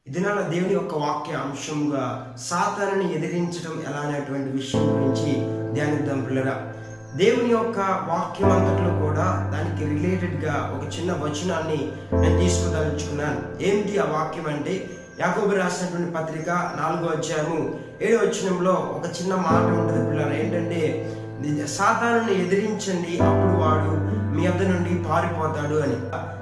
దినాల దేవుని యొక్క వాక్య అంశంగా సాతానుని ఎదిరించడం ఎలా అనేటువంటి విషయం గురించి ధ్యానిద్దాం పిల్లరా దేవుని యొక్క వాక్యం అంతట్లో కూడా దానికి రిలేటెడ్గా ఒక చిన్న వచనాన్ని నేను తీసుకుదలుచుకున్నాను ఏమిటి ఆ వాక్యం అంటే యాకోబు రాసినటువంటి పత్రిక నాలుగో అధ్యాయము ఏడో వచనంలో ఒక చిన్న మాట ఉంటుంది పిల్లలు ఏంటంటే సాతానుని ఎదిరించండి అప్పుడు వాడు మీ వద్ద నుండి పారిపోతాడు అని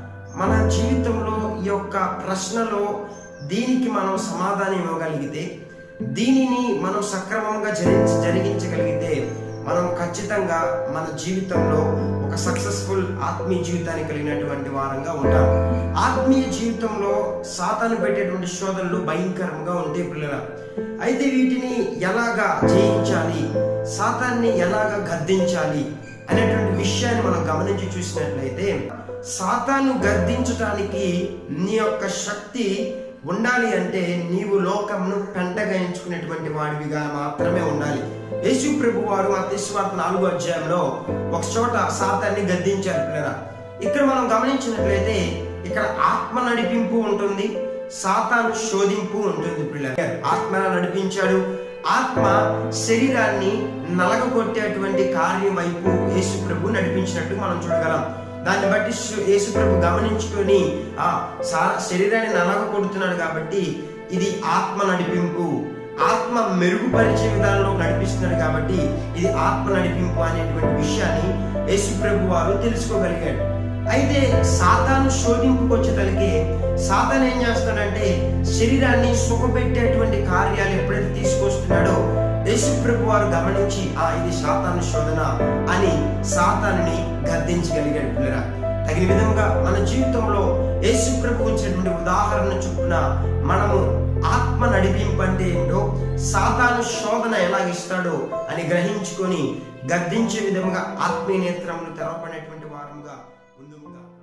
మన జీవితంలో ఈ యొక్క ప్రశ్నలో దీనికి మనం సమాధానం ఇవ్వగలిగితే దీనిని మనం సక్రమంగా జరిగి జరిగించగలిగితే మనం ఖచ్చితంగా మన జీవితంలో ఒక సక్సెస్ఫుల్ ఆత్మీయ జీవితాన్ని కలిగినటువంటి వారంగా ఉంటాం ఆత్మీయ జీవితంలో సాతాను పెట్టేటువంటి శోధనలు భయంకరంగా ఉంటాయి పిల్లల అయితే వీటిని ఎలాగా జయించాలి సాతాన్ని ఎలాగా గద్దించాలి అనేటువంటి విషయాన్ని మనం గమనించి చూసినట్లయితే సాతాను గద్దించటానికి నీ యొక్క శక్తి ఉండాలి అంటే నీవు లోకంను పెంటగాయించుకునేటువంటి వాడివిగా మాత్రమే ఉండాలి యేసు ప్రభు వారు అతిస్వార్త నాలుగో అధ్యాయంలో ఒక చోట సాతాన్ని గద్దించారు పిల్లరా ఇక్కడ మనం గమనించినట్లయితే ఇక్కడ ఆత్మ నడిపింపు ఉంటుంది సాతాను శోధింపు ఉంటుంది పిల్లలు ఆత్మ నడిపించాడు ఆత్మ శరీరాన్ని నలగగొట్టేటువంటి కార్యం వైపు యేసు ప్రభు నడిపించినట్టు మనం చూడగలం దాన్ని బట్టి యేసు ప్రభు గమనించుకొని ఆ శరీరాన్ని నలగ కొడుతున్నాడు కాబట్టి ఇది ఆత్మ నడిపింపు ఆత్మ మెరుగుపరిచే విధానంలో నడిపిస్తున్నాడు కాబట్టి ఇది ఆత్మ నడిపింపు అనేటువంటి విషయాన్ని యేసు ప్రభు వారు తెలుసుకోగలిగాడు అయితే సాతాను శోధింపుకు వచ్చేతలకి సాతాన్ ఏం చేస్తాడంటే శరీరాన్ని సుఖపెట్టేటువంటి కార్యాలు ఎప్పుడైతే తీసుకొస్తున్నాడో యేసు ప్రభు వారు గమనించి ఆ ఇది సాతాను శోధన అని సాతానుని గద్దించగలిగాడు పిల్లరా తగిన విధంగా మన జీవితంలో యేసు ప్రభు వచ్చినటువంటి ఉదాహరణ చొప్పున మనము ఆత్మ నడిపింపు అంటే ఏంటో సాతాను శోధన ఎలా ఇస్తాడో అని గ్రహించుకొని గద్దించే విధంగా ఆత్మీయ నేత్రములు తెరవబడినటువంటి వారంగా ముందుగా